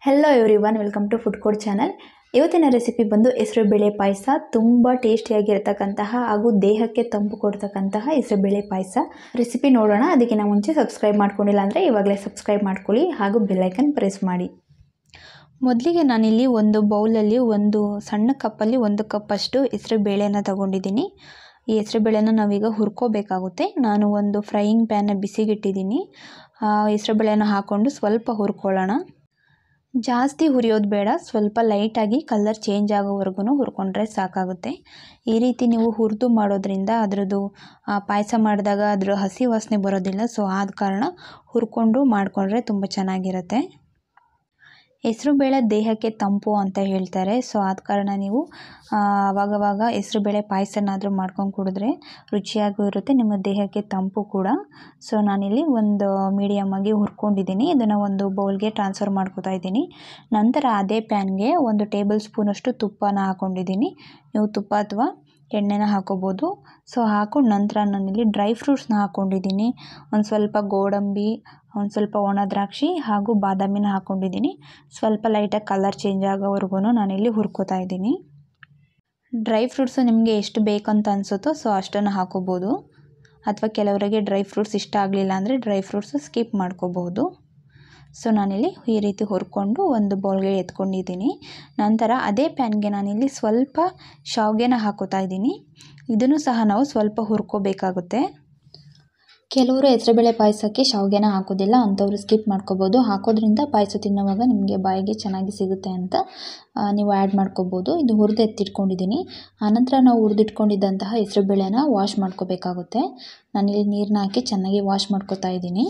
hello everyone welcome to food code channel ಇವತ್ತಿನ recipe ಬಂದು ಹೆಸರುಬೇಳೆ ಪಾಯಸ ತುಂಬ ಟೇಸ್ಟಿಯಾಗಿರ್ತಕ್ಕಂತಹ ಹಾಗೂ ದೇಹಕ್ಕೆ ತಂಪು ಕೊಡ್ತಕ್ಕಂತಹ ಹೆಸರುಬೇಳೆ ಪಾಯಸ ರೆಸಿಪಿ ನೋಡೋಣ ಅದಕ್ಕಿಂತ ಮುಂಚೆ ಸಬ್ಸ್ಕ್ರೈಬ್ ಮಾಡ್ಕೊಂಡಿಲ್ಲ ಅಂದರೆ ಇವಾಗಲೇ ಸಬ್ಸ್ಕ್ರೈಬ್ ಮಾಡ್ಕೊಳ್ಳಿ ಹಾಗೂ ಬೆಲ್ಲೈಕನ್ ಪ್ರೆಸ್ ಮಾಡಿ ಮೊದಲಿಗೆ ನಾನಿಲ್ಲಿ ಒಂದು ಬೌಲಲ್ಲಿ ಒಂದು ಸಣ್ಣ ಕಪ್ಪಲ್ಲಿ ಒಂದು ಕಪ್ಪಷ್ಟು ಹೆಸರು ಬೇಳೆನ ತಗೊಂಡಿದ್ದೀನಿ ಈ ಹೆಸರು ಬೇಳೆನ ನಾವೀಗ ಹುರ್ಕೋಬೇಕಾಗುತ್ತೆ ನಾನು ಒಂದು ಫ್ರೈಯಿಂಗ್ ಪ್ಯಾನ್ನ ಬಿಸಿಗಿಟ್ಟಿದ್ದೀನಿ ಹೆಸರು ಬೇಳೆನ ಹಾಕ್ಕೊಂಡು ಸ್ವಲ್ಪ ಹುರ್ಕೊಳ್ಳೋಣ ಜಾಸ್ತಿ ಹುರಿಯೋದು ಬೇಡ ಸ್ವಲ್ಪ ಲೈಟಾಗಿ ಕಲರ್ ಚೇಂಜ್ ಆಗೋವರೆಗೂ ಹುರ್ಕೊಂಡ್ರೆ ಸಾಕಾಗುತ್ತೆ ಈ ರೀತಿ ನೀವು ಹುರಿದು ಮಾಡೋದ್ರಿಂದ ಅದರದ್ದು ಪಾಯಸ ಮಾಡಿದಾಗ ಅದ್ರ ಹಸಿ ವಾಸನೆ ಬರೋದಿಲ್ಲ ಸೊ ಆದ ಕಾರಣ ಹುರ್ಕೊಂಡು ಮಾಡಿಕೊಂಡ್ರೆ ತುಂಬ ಚೆನ್ನಾಗಿರುತ್ತೆ ಹೆಸರುಬೇಳೆ ದೇಹಕ್ಕೆ ತಂಪು ಅಂತ ಹೇಳ್ತಾರೆ ಸೊ ಆದ ಕಾರಣ ನೀವು ಅವಾಗವಾಗ ಹೆಸರುಬೇಳೆ ಪಾಯಸನಾದರೂ ಮಾಡ್ಕೊಂಡು ಕುಡಿದ್ರೆ ರುಚಿಯಾಗೂ ಇರುತ್ತೆ ನಿಮ್ಮ ದೇಹಕ್ಕೆ ತಂಪು ಕೂಡ ಸೊ ನಾನಿಲ್ಲಿ ಒಂದು ಮೀಡಿಯಮ್ ಆಗಿ ಹುರ್ಕೊಂಡಿದ್ದೀನಿ ಇದನ್ನು ಒಂದು ಬೌಲ್ಗೆ ಟ್ರಾನ್ಸ್ಫರ್ ಮಾಡ್ಕೋತಾ ಇದ್ದೀನಿ ನಂತರ ಅದೇ ಪ್ಯಾನ್ಗೆ ಒಂದು ಟೇಬಲ್ ಸ್ಪೂನಷ್ಟು ತುಪ್ಪನ ಹಾಕ್ಕೊಂಡಿದ್ದೀನಿ ನೀವು ತುಪ್ಪ ಅಥವಾ ಎಣ್ಣೆನ ಹಾಕೋಬೋದು ಸೊ ಹಾಕೊಂಡು ನಂತರ ನಾನಿಲ್ಲಿ ಡ್ರೈ ಫ್ರೂಟ್ಸ್ನ ಹಾಕ್ಕೊಂಡಿದ್ದೀನಿ ಒಂದು ಸ್ವಲ್ಪ ಗೋಡಂಬಿ ಒಂದು ಸ್ವಲ್ಪ ಒಣ ದ್ರಾಕ್ಷಿ ಹಾಗೂ ಬಾದಾಮಿನ ಹಾಕ್ಕೊಂಡಿದ್ದೀನಿ ಸ್ವಲ್ಪ ಲೈಟಾಗಿ ಕಲರ್ ಚೇಂಜ್ ಆಗೋವರೆಗೂ ನಾನಿಲ್ಲಿ ಹುರ್ಕೋತಾ ಇದ್ದೀನಿ ಡ್ರೈ ಫ್ರೂಟ್ಸು ನಿಮಗೆ ಎಷ್ಟು ಬೇಕಂತ ಅನಿಸುತ್ತೋ ಸೊ ಅಷ್ಟನ್ನು ಹಾಕೋಬೋದು ಅಥವಾ ಕೆಲವರಿಗೆ ಡ್ರೈ ಫ್ರೂಟ್ಸ್ ಇಷ್ಟ ಆಗಲಿಲ್ಲ ಅಂದರೆ ಡ್ರೈ ಫ್ರೂಟ್ಸು ಸ್ಕಿಪ್ ಮಾಡ್ಕೋಬಹುದು ಸೊ ನಾನಿಲ್ಲಿ ಈ ರೀತಿ ಹುರ್ಕೊಂಡು ಒಂದು ಬೌಲ್ಗೆ ಎತ್ಕೊಂಡಿದ್ದೀನಿ ನಂತರ ಅದೇ ಪ್ಯಾನ್ಗೆ ನಾನಿಲ್ಲಿ ಸ್ವಲ್ಪ ಶಾವಿಗೆನ ಹಾಕೋತಾ ಇದ್ದೀನಿ ಇದನ್ನು ಸಹ ನಾವು ಸ್ವಲ್ಪ ಹುರ್ಕೋಬೇಕಾಗುತ್ತೆ ಕೆಲವರು ಹೆಸರುಬೇಳೆ ಪಾಯಸಕ್ಕೆ ಶಾವಿಗೆನ ಹಾಕೋದಿಲ್ಲ ಅಂಥವ್ರು ಸ್ಕಿಪ್ ಮಾಡ್ಕೋಬೋದು ಹಾಕೋದ್ರಿಂದ ಪಾಯಸ ತಿನ್ನುವಾಗ ನಿಮಗೆ ಬಾಯಿಗೆ ಚೆನ್ನಾಗಿ ಸಿಗುತ್ತೆ ಅಂತ ನೀವು ಆ್ಯಡ್ ಮಾಡ್ಕೋಬೋದು ಇದು ಹುರಿದು ಎತ್ತಿಟ್ಕೊಂಡಿದ್ದೀನಿ ಆನಂತರ ನಾವು ಹುರಿದಿಟ್ಕೊಂಡಿದ್ದಂತಹ ಹೆಸರುಬೇಳೆನ ವಾಶ್ ಮಾಡ್ಕೋಬೇಕಾಗುತ್ತೆ ನಾನಿಲ್ಲಿ ನೀರನ್ನ ಹಾಕಿ ಚೆನ್ನಾಗಿ ವಾಶ್ ಮಾಡ್ಕೋತಾ ಇದ್ದೀನಿ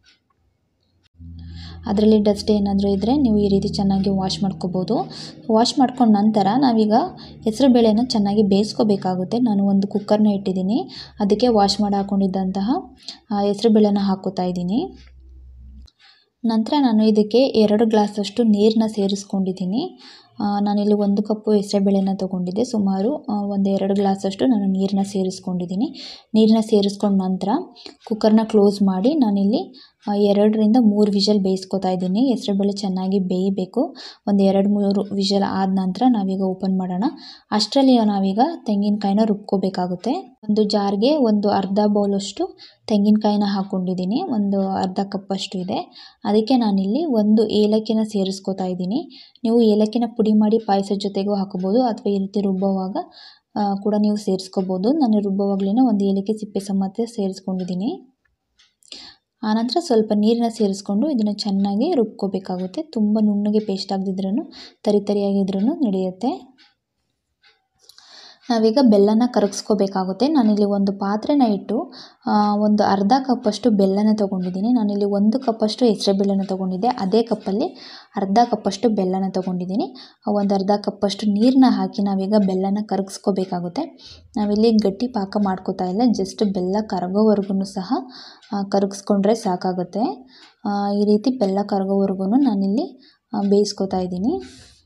ಅದರಲ್ಲಿ ಡಸ್ಟ್ ಏನಾದರೂ ಇದ್ದರೆ ನೀವು ಈ ರೀತಿ ಚೆನ್ನಾಗಿ ವಾಶ್ ಮಾಡ್ಕೋಬೋದು ವಾಶ್ ಮಾಡ್ಕೊಂಡ ನಂತರ ನಾವೀಗ ಹೆಸರು ಬೇಳೆನ ಚೆನ್ನಾಗಿ ಬೇಯಿಸ್ಕೋಬೇಕಾಗುತ್ತೆ ನಾನು ಒಂದು ಕುಕ್ಕರ್ನ ಇಟ್ಟಿದ್ದೀನಿ ಅದಕ್ಕೆ ವಾಶ್ ಮಾಡಿ ಹಾಕ್ಕೊಂಡಿದ್ದಂತಹ ಹೆಸರು ಬೇಳೆನ ಹಾಕೋತಾ ಇದ್ದೀನಿ ನಂತರ ನಾನು ಇದಕ್ಕೆ ಎರಡು ಗ್ಲಾಸಷ್ಟು ನೀರನ್ನ ಸೇರಿಸ್ಕೊಂಡಿದ್ದೀನಿ ನಾನಿಲ್ಲಿ ಒಂದು ಕಪ್ಪು ಹೆಸರುಬೇಳೆನ ತೊಗೊಂಡಿದ್ದೆ ಸುಮಾರು ಒಂದು ಎರಡು ಗ್ಲಾಸಷ್ಟು ನಾನು ನೀರನ್ನ ಸೇರಿಸ್ಕೊಂಡಿದ್ದೀನಿ ನೀರನ್ನ ಸೇರಿಸ್ಕೊಂಡ ನಂತರ ಕುಕ್ಕರ್ನ ಕ್ಲೋಸ್ ಮಾಡಿ ನಾನಿಲ್ಲಿ ಎರಡರಿಂದ ಮೂರು ವಿಷಲ್ ಬೇಯಿಸ್ಕೊತಾ ಇದ್ದೀನಿ ಹೆಸರುಬೇಳೆ ಚೆನ್ನಾಗಿ ಬೇಯಬೇಕು ಒಂದು ಎರಡು ಮೂರು ವಿಷಲ್ ಆದ ನಂತರ ನಾವೀಗ ಓಪನ್ ಮಾಡೋಣ ಅಷ್ಟರಲ್ಲಿ ನಾವೀಗ ತೆಂಗಿನಕಾಯಿನ ರುಬ್ಕೋಬೇಕಾಗುತ್ತೆ ಒಂದು ಜಾರ್ಗೆ ಒಂದು ಅರ್ಧ ಬೌಲಷ್ಟು ತೆಂಗಿನಕಾಯಿನ ಹಾಕ್ಕೊಂಡಿದ್ದೀನಿ ಒಂದು ಅರ್ಧ ಕಪ್ಪಷ್ಟು ಇದೆ ಅದಕ್ಕೆ ನಾನಿಲ್ಲಿ ಒಂದು ಏಲಕ್ಕಿನ ಸೇರಿಸ್ಕೊತಾ ಇದ್ದೀನಿ ನೀವು ಏಲಕ್ಕಿನ ಪುಡಿ ಮಾಡಿ ಪಾಯಸದ ಜೊತೆಗೂ ಹಾಕೋಬೋದು ಅಥವಾ ಈ ರೀತಿ ರುಬ್ಬುವಾಗ ಕೂಡ ನೀವು ಸೇರಿಸ್ಕೋಬೋದು ನಾನು ರುಬ್ಬುವಾಗಲೇ ಒಂದು ಏಲಕ್ಕಿ ಸಿಪ್ಪೆ ಸಮೇತ ಸೇರಿಸ್ಕೊಂಡಿದ್ದೀನಿ ಆನಂತರ ಸ್ವಲ್ಪ ನೀರನ್ನ ಸೇರಿಸ್ಕೊಂಡು ಇದನ್ನು ಚೆನ್ನಾಗಿ ರುಬ್ಕೋಬೇಕಾಗುತ್ತೆ ತುಂಬ ನುಣ್ಣಗೆ ಪೇಸ್ಟ್ ಆಗದಿದ್ರೂ ತರಿ ತರಿಯಾಗಿದ್ರೂ ನಡೆಯುತ್ತೆ ನಾವೀಗ ಬೆಲ್ಲನ ಕರಗಿಸ್ಕೋಬೇಕಾಗುತ್ತೆ ನಾನಿಲ್ಲಿ ಒಂದು ಪಾತ್ರೆನ ಇಟ್ಟು ಒಂದು ಅರ್ಧ ಕಪ್ಪಷ್ಟು ಬೆಲ್ಲನ ತೊಗೊಂಡಿದ್ದೀನಿ ನಾನಿಲ್ಲಿ ಒಂದು ಕಪ್ಪಷ್ಟು ಹೆಸರುಬೇಳೆನ ತೊಗೊಂಡಿದ್ದೆ ಅದೇ ಕಪ್ಪಲ್ಲಿ ಅರ್ಧ ಕಪ್ಪಷ್ಟು ಬೆಲ್ಲನ ತೊಗೊಂಡಿದ್ದೀನಿ ಒಂದು ಅರ್ಧ ಕಪ್ಪಷ್ಟು ನೀರನ್ನ ಹಾಕಿ ನಾವೀಗ ಬೆಲ್ಲನ ಕರಗಿಸ್ಕೋಬೇಕಾಗುತ್ತೆ ನಾವಿಲ್ಲಿ ಗಟ್ಟಿ ಪಾಕ ಮಾಡ್ಕೋತಾ ಇಲ್ಲ ಜಸ್ಟ್ ಬೆಲ್ಲ ಕರಗೋವರೆಗೂ ಸಹ ಕರಗಿಸ್ಕೊಂಡ್ರೆ ಸಾಕಾಗುತ್ತೆ ಈ ರೀತಿ ಬೆಲ್ಲ ಕರಗೋವರೆಗೂ ನಾನಿಲ್ಲಿ ಬೇಯಿಸ್ಕೊತಾ ಇದ್ದೀನಿ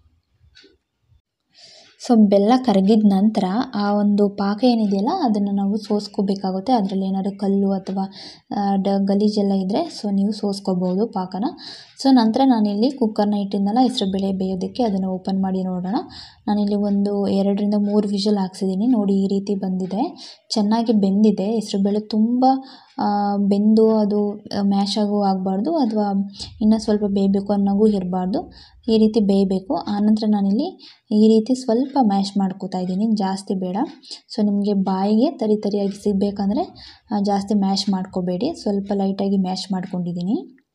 ಸೊ ಬೆಲ್ಲ ಕರಗಿದ ನಂತರ ಆ ಒಂದು ಪಾಕ ಏನಿದೆಯಲ್ಲ ಅದನ್ನು ನಾವು ಸೋಸ್ಕೋಬೇಕಾಗುತ್ತೆ ಅದರಲ್ಲಿ ಏನಾದರೂ ಕಲ್ಲು ಅಥವಾ ಡ ಗಲೀಜೆಲ್ಲ ಇದ್ದರೆ ಸೊ ನೀವು ಸೋಸ್ಕೋಬೋದು ಪಾಕನ ಸೊ ನಂತರ ನಾನಿಲ್ಲಿ ಕುಕ್ಕರ್ನ ಇಟ್ಟಿದ್ನಲ್ಲ ಹೆಸರುಬೇಳೆ ಬೇಯೋದಕ್ಕೆ ಅದನ್ನು ಓಪನ್ ಮಾಡಿ ನೋಡೋಣ ನಾನಿಲ್ಲಿ ಒಂದು ಎರಡರಿಂದ ಮೂರು ವಿಷಲ್ ಹಾಕ್ಸಿದ್ದೀನಿ ನೋಡಿ ಈ ರೀತಿ ಬಂದಿದೆ ಚೆನ್ನಾಗಿ ಬೆಂದಿದೆ ಹೆಸರುಬೇಳೆ ತುಂಬ ಬೆಂದು ಅದು ಮ್ಯಾಶ್ ಆಗೋ ಆಗಬಾರ್ದು ಅಥವಾ ಇನ್ನೂ ಸ್ವಲ್ಪ ಬೇಯಬೇಕು ಅನ್ನೋಗೂ ಇರಬಾರ್ದು ಈ ರೀತಿ ಬೇಯಬೇಕು ಆನಂತರ ನಾನಿಲ್ಲಿ ಈ ರೀತಿ ಸ್ವಲ್ಪ ಮ್ಯಾಶ್ ಮಾಡ್ಕೋತಾ ಇದ್ದೀನಿ ಜಾಸ್ತಿ ಬೇಡ ಸೊ ನಿಮಗೆ ಬಾಯಿಗೆ ತರಿ ತರಿಯಾಗಿ ಸಿಗಬೇಕಂದ್ರೆ ಜಾಸ್ತಿ ಮ್ಯಾಶ್ ಮಾಡ್ಕೋಬೇಡಿ ಸ್ವಲ್ಪ ಲೈಟಾಗಿ ಮ್ಯಾಶ್ ಮಾಡ್ಕೊಂಡಿದ್ದೀನಿ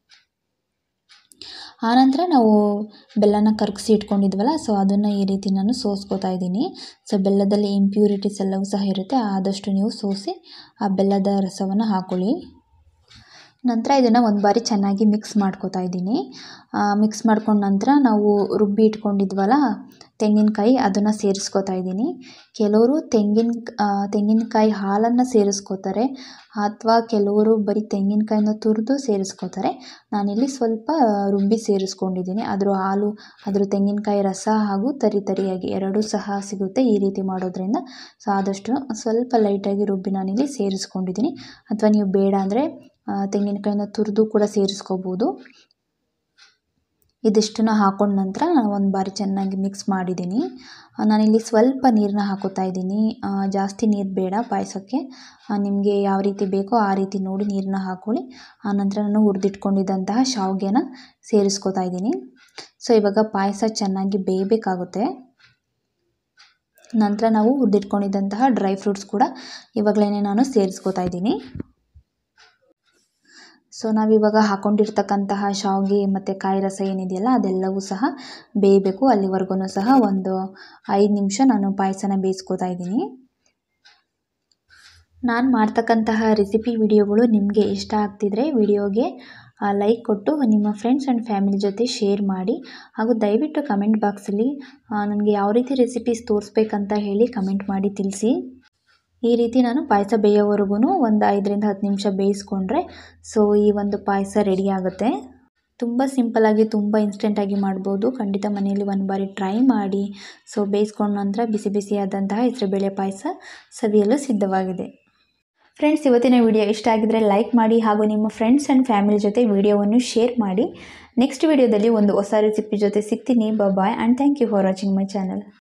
ಆನಂತರ ನಾವು ಬೆಲ್ಲನ ಕರಗಿಸಿ ಇಟ್ಕೊಂಡಿದ್ವಲ್ಲ ಸೊ ಅದನ್ನು ಈ ರೀತಿ ನಾನು ಸೋಸ್ಕೋತಾ ಇದ್ದೀನಿ ಸೊ ಬೆಲ್ಲದಲ್ಲಿ ಇಂಪ್ಯೂರಿಟೀಸ್ ಎಲ್ಲವೂ ಸಹ ಇರುತ್ತೆ ಆದಷ್ಟು ನೀವು ಸೋಸಿ ಆ ಬೆಲ್ಲದ ರಸವನ್ನು ಹಾಕ್ಕೊಳ್ಳಿ ನಂತರ ಇದನ್ನು ಒಂದು ಬಾರಿ ಚೆನ್ನಾಗಿ ಮಿಕ್ಸ್ ಮಾಡ್ಕೋತಾ ಇದ್ದೀನಿ ಮಿಕ್ಸ್ ಮಾಡ್ಕೊಂಡ ನಂತರ ನಾವು ರುಬ್ಬಿ ಇಟ್ಕೊಂಡಿದ್ವಲ್ಲ ತೆಂಗಿನಕಾಯಿ ಅದನ್ನು ಸೇರಿಸ್ಕೋತಾ ಇದ್ದೀನಿ ಕೆಲವರು ತೆಂಗಿನ ತೆಂಗಿನಕಾಯಿ ಹಾಲನ್ನು ಸೇರಿಸ್ಕೋತಾರೆ ಅಥವಾ ಕೆಲವರು ಬರೀ ತೆಂಗಿನಕಾಯಿನ ತುರಿದು ಸೇರಿಸ್ಕೋತಾರೆ ನಾನಿಲ್ಲಿ ಸ್ವಲ್ಪ ರುಬ್ಬಿ ಸೇರಿಸ್ಕೊಂಡಿದ್ದೀನಿ ಅದ್ರ ಹಾಲು ಅದ್ರ ತೆಂಗಿನಕಾಯಿ ರಸ ಹಾಗೂ ತರಿ ತರಿಯಾಗಿ ಎರಡೂ ಸಹ ಸಿಗುತ್ತೆ ಈ ರೀತಿ ಮಾಡೋದ್ರಿಂದ ಸೊ ಆದಷ್ಟು ಸ್ವಲ್ಪ ಲೈಟಾಗಿ ರುಬ್ಬಿ ನಾನಿಲ್ಲಿ ಸೇರಿಸ್ಕೊಂಡಿದ್ದೀನಿ ಅಥವಾ ನೀವು ಬೇಡ ಅಂದರೆ ತೆಂಗಿನಕಾಯಿನ ತುರಿದು ಕೂಡ ಸೇರಿಸ್ಕೋಬೋದು ಇದಿಷ್ಟನ್ನು ಹಾಕೊಂಡ ನಂತರ ನಾನು ಒಂದು ಬಾರಿ ಚೆನ್ನಾಗಿ ಮಿಕ್ಸ್ ಮಾಡಿದ್ದೀನಿ ನಾನಿಲ್ಲಿ ಸ್ವಲ್ಪ ನೀರನ್ನ ಹಾಕೋತಾ ಇದ್ದೀನಿ ಜಾಸ್ತಿ ನೀರು ಬೇಡ ಪಾಯಸಕ್ಕೆ ನಿಮಗೆ ಯಾವ ರೀತಿ ಬೇಕೋ ಆ ರೀತಿ ನೋಡಿ ನೀರನ್ನ ಹಾಕ್ಕೊಳ್ಳಿ ಆನಂತರ ನಾನು ಹುರಿದಿಟ್ಕೊಂಡಿದ್ದಂತಹ ಶಾವಿಗೆನ ಸೇರಿಸ್ಕೊತಾ ಇದ್ದೀನಿ ಸೊ ಇವಾಗ ಪಾಯಸ ಚೆನ್ನಾಗಿ ಬೇಯಬೇಕಾಗುತ್ತೆ ನಂತರ ನಾವು ಹುರಿದಿಟ್ಕೊಂಡಿದ್ದಂತಹ ಡ್ರೈ ಫ್ರೂಟ್ಸ್ ಕೂಡ ಇವಾಗಲೇ ನಾನು ಸೇರಿಸ್ಕೊತಾ ಇದ್ದೀನಿ ಸೊ ನಾವಿವಾಗ ಹಾಕೊಂಡಿರ್ತಕ್ಕಂತಹ ಶಾವಿಗೆ ಮತ್ತು ಕಾಯಿ ರಸ ಏನಿದೆಯಲ್ಲ ಅದೆಲ್ಲವೂ ಸಹ ಬೇಯಬೇಕು ಅಲ್ಲಿವರೆಗೂ ಸಹ ಒಂದು ಐದು ನಿಮಿಷ ನಾನು ಪಾಯಸನ ಬೇಯಿಸ್ಕೊತಾ ಇದ್ದೀನಿ ನಾನು ಮಾಡ್ತಕ್ಕಂತಹ ರೆಸಿಪಿ ವಿಡಿಯೋಗಳು ನಿಮಗೆ ಇಷ್ಟ ಆಗ್ತಿದ್ರೆ ವಿಡಿಯೋಗೆ ಲೈಕ್ ಕೊಟ್ಟು ನಿಮ್ಮ ಫ್ರೆಂಡ್ಸ್ ಆ್ಯಂಡ್ ಫ್ಯಾಮಿಲಿ ಜೊತೆ ಶೇರ್ ಮಾಡಿ ಹಾಗೂ ದಯವಿಟ್ಟು ಕಮೆಂಟ್ ಬಾಕ್ಸಲ್ಲಿ ನನಗೆ ಯಾವ ರೀತಿ ರೆಸಿಪೀಸ್ ತೋರಿಸ್ಬೇಕಂತ ಹೇಳಿ ಕಮೆಂಟ್ ಮಾಡಿ ತಿಳಿಸಿ ಈ ರೀತಿ ನಾನು ಪಾಯಸ ಬೇಯೋವರೆಗೂ ಒಂದು ಐದರಿಂದ ಹತ್ತು ನಿಮಿಷ ಬೇಯಿಸ್ಕೊಂಡ್ರೆ ಸೊ ಈ ಒಂದು ಪಾಯಸ ರೆಡಿ ಆಗುತ್ತೆ ತುಂಬ ಸಿಂಪಲ್ಲಾಗಿ ತುಂಬ ಇನ್ಸ್ಟೆಂಟಾಗಿ ಮಾಡ್ಬೋದು ಖಂಡಿತ ಮನೆಯಲ್ಲಿ ಒಂದು ಬಾರಿ ಟ್ರೈ ಮಾಡಿ ಸೊ ಬೇಯಿಸ್ಕೊಂಡ ನಂತರ ಬಿಸಿ ಬಿಸಿಯಾದಂತಹ ಹೆಸರುಬೇಳೆ ಪಾಯಸ ಸವಿಯಲು ಸಿದ್ಧವಾಗಿದೆ ಫ್ರೆಂಡ್ಸ್ ಇವತ್ತಿನ ವಿಡಿಯೋ ಇಷ್ಟ ಆಗಿದ್ರೆ ಲೈಕ್ ಮಾಡಿ ಹಾಗೂ ನಿಮ್ಮ ಫ್ರೆಂಡ್ಸ್ ಆ್ಯಂಡ್ ಫ್ಯಾಮಿಲಿ ಜೊತೆ ವಿಡಿಯೋವನ್ನು ಶೇರ್ ಮಾಡಿ ನೆಕ್ಸ್ಟ್ ವಿಡಿಯೋದಲ್ಲಿ ಒಂದು ಹೊಸ ರೆಸಿಪಿ ಜೊತೆ ಸಿಗ್ತೀನಿ bye and thank you for watching my channel